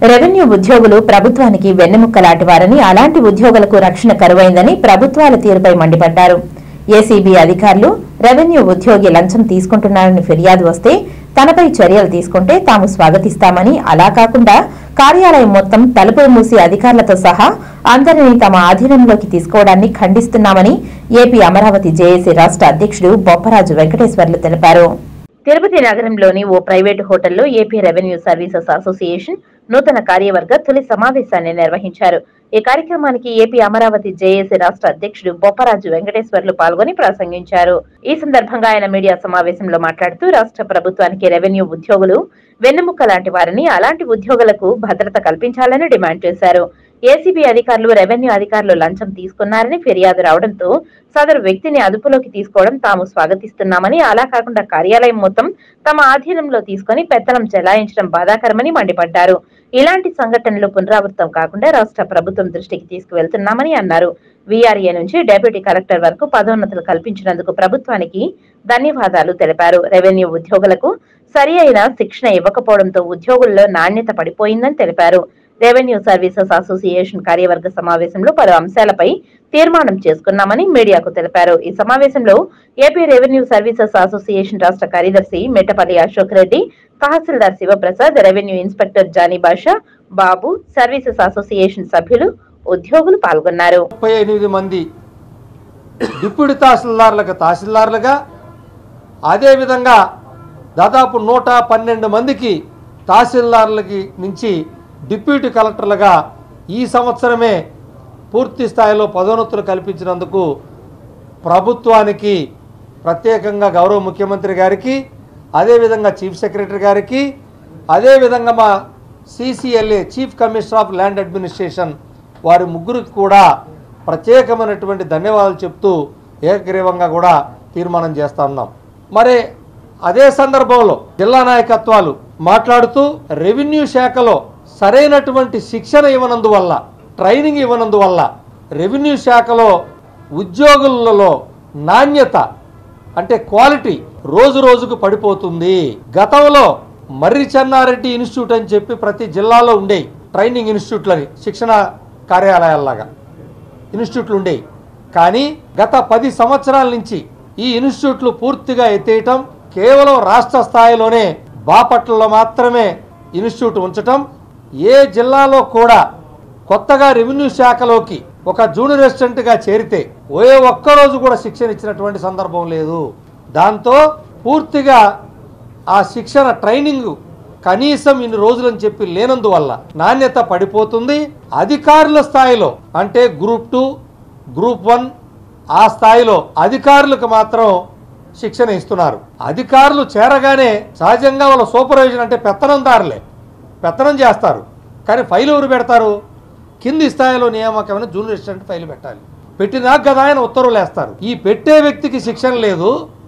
revenue ఉద్యోగులు ప్రభుత్వానికి వెన్నెముక్కలాంటి వారని అలాంటి ఉద్యోగులకు రక్షణ కరువైందని ప్రభుత్వాల తీరుపై మండిపడ్డారు ఏసీబీ అధికారులు రెవెన్యూ ఉద్యోగి లంచం తీసుకుంటున్నారని ఫిర్యాదు వస్తే తనపై చర్యలు తీసుకుంటే తాము స్వాగతిస్తామని అలా కాకుండా కార్యాలయం మొత్తం తలుపులు మూసి అధికారులతో సహా అందరినీ తమ ఆధీనంలోకి తీసుకోవడాన్ని ఖండిస్తున్నామని ఏపీ అమరావతి జేఏసీ రాష్ట్ర అధ్యక్షుడు బొప్పరాజు వెంకటేశ్వర్లు తెలిపారు తిరుపతి నగరంలోని ఓ ప్రైవేటు హోటల్లో ఏపీ రెవెన్యూ సర్వీసెస్ అసోసియేషన్ నూతన కార్యవర్గ తొలి సమావేశాన్ని నిర్వహించారు ఈ కార్యక్రమానికి ఏపీ అమరావతి జేఏసీ రాష్ట్ర అధ్యక్షుడు బొప్పరాజు వెంకటేశ్వర్లు పాల్గొని ప్రసంగించారు ఈ సందర్భంగా ఆయన మీడియా సమావేశంలో మాట్లాడుతూ రాష్ట్ర ప్రభుత్వానికి రెవెన్యూ ఉద్యోగులు వెన్నెముక్క లాంటి వారిని అలాంటి ఉద్యోగులకు భద్రత కల్పించాలని డిమాండ్ చేశారు ఏసీబీ అధికారులు రెవెన్యూ అధికారులు లంచం తీసుకున్నారని ఫిర్యాదు రావడంతో సదరు వ్యక్తిని అదుపులోకి తీసుకోవడం తాము స్వాగతిస్తున్నామని అలా కాకుండా కార్యాలయం మొత్తం తమ ఆధీనంలో తీసుకొని పెత్తనం చెలాయించడం బాధాకరమని మండిపడ్డారు ఇలాంటి సంఘటనలు పునరావృతం కాకుండా రాష్ట్ర ప్రభుత్వం దృష్టికి తీసుకువెళ్తున్నామని అన్నారు వీఆర్ఏ నుంచి డెప్యూటీ కలెక్టర్ వరకు పదోన్నతులు కల్పించినందుకు ప్రభుత్వానికి ధన్యవాదాలు తెలిపారు రెవెన్యూ ఉద్యోగులకు సరి అయిన శిక్షణ ఇవ్వకపోవడంతో ఉద్యోగుల్లో నాణ్యత పడిపోయిందని తెలిపారు రెవెన్యూ సర్వీసెస్ అసోసియేషన్ కార్యవర్గ సమావేశంలో పలు అంశాలపై తీర్మానం చేసుకున్నామని మీడియాకు తెలిపారు ఈ సమావేశంలో ఏపీ రెవెన్యూ సర్వీసెస్ అసోసియేషన్ రాష్ట్ర కార్యదర్శి Mettapalli Ashok Reddy tahsildar Sivaprasad revenue inspector Jani Basha Babu services association సభ్యులు ఉద్యోగులు పాల్గొన్నారు ముప్పై ఎనిమిది మంది డిప్యూటీ తహసీల్దార్లకు తహసీల్దార్లుగా అదేవిధంగా దాదాపు నూట పన్నెండు మందికి తహసీల్దార్లకి నుంచి డిప్యూటీ కలెక్టర్లుగా ఈ సంవత్సరమే పూర్తి స్థాయిలో పదోన్నతులు కల్పించినందుకు ప్రభుత్వానికి ప్రత్యేకంగా గౌరవ ముఖ్యమంత్రి గారికి అదేవిధంగా చీఫ్ సెక్రటరీ గారికి అదేవిధంగా మా CCLA chief commissioner of land administration వారి ముగ్గురికి కూడా ప్రత్యేకమైనటువంటి ధన్యవాదాలు చెప్తూ ఏకగ్రీవంగా కూడా తీర్మానం చేస్తా ఉన్నాం మరి అదే సందర్భంలో జిల్లా నాయకత్వాలు మాట్లాడుతూ రెవెన్యూ శాఖలో సరైనటువంటి శిక్షణ ఇవ్వనందువల్ల ట్రైనింగ్ ఇవ్వనందువల్ల రెవెన్యూ శాఖలో ఉద్యోగులలో నాణ్యత అంటే క్వాలిటీ రోజు రోజుకు పడిపోతుంది గతంలో మర్రి చెన్నారెడ్డి ఇన్స్టిట్యూట్ అని చెప్పి ప్రతి జిల్లాలో ఉండేవి ట్రైనింగ్ ఇన్స్టిట్యూట్లని శిక్షణ కార్యాలయాల్లాగా ఇన్స్టిట్యూట్లు ఉండేవి కానీ గత పది సంవత్సరాల నుంచి ఈ ఇన్స్టిట్యూట్లు పూర్తిగా ఎత్తేయటం కేవలం రాష్ట్ర స్థాయిలోనే బాపట్లలో మాత్రమే ఇన్స్టిట్యూట్ ఉంచటం ఏ జిల్లాలో కూడా కొత్తగా రెవెన్యూ శాఖలోకి ఒక జూనియర్ అసిస్టెంట్గా చేరితే ఏ ఒక్కరోజు కూడా శిక్షణ ఇచ్చినటువంటి సందర్భం లేదు దాంతో పూర్తిగా ఆ శిక్షణ ట్రైనింగ్ కనీసం ఇన్ని రోజులని చెప్పి లేనందువల్ల నాణ్యత పడిపోతుంది అధికారుల స్థాయిలో అంటే గ్రూప్ టూ గ్రూప్ వన్ ఆ స్థాయిలో అధికారులకు మాత్రం శిక్షణ ఇస్తున్నారు అధికారులు చేరగానే సహజంగా వాళ్ళ సూపర్వైజన్ అంటే పెత్తనందారులే పెత్తనం చేస్తారు కానీ ఫైల్ ఎవరు పెడతారు కింది స్థాయిలో నియామకమైన జూనియర్ అసిస్టెంట్ ఫైల్ పెట్టాలి పెట్టినాక కదా ఆయన ఉత్తర్వులు వేస్తారు ఈ పెట్టే వ్యక్తికి శిక్షణ లేదు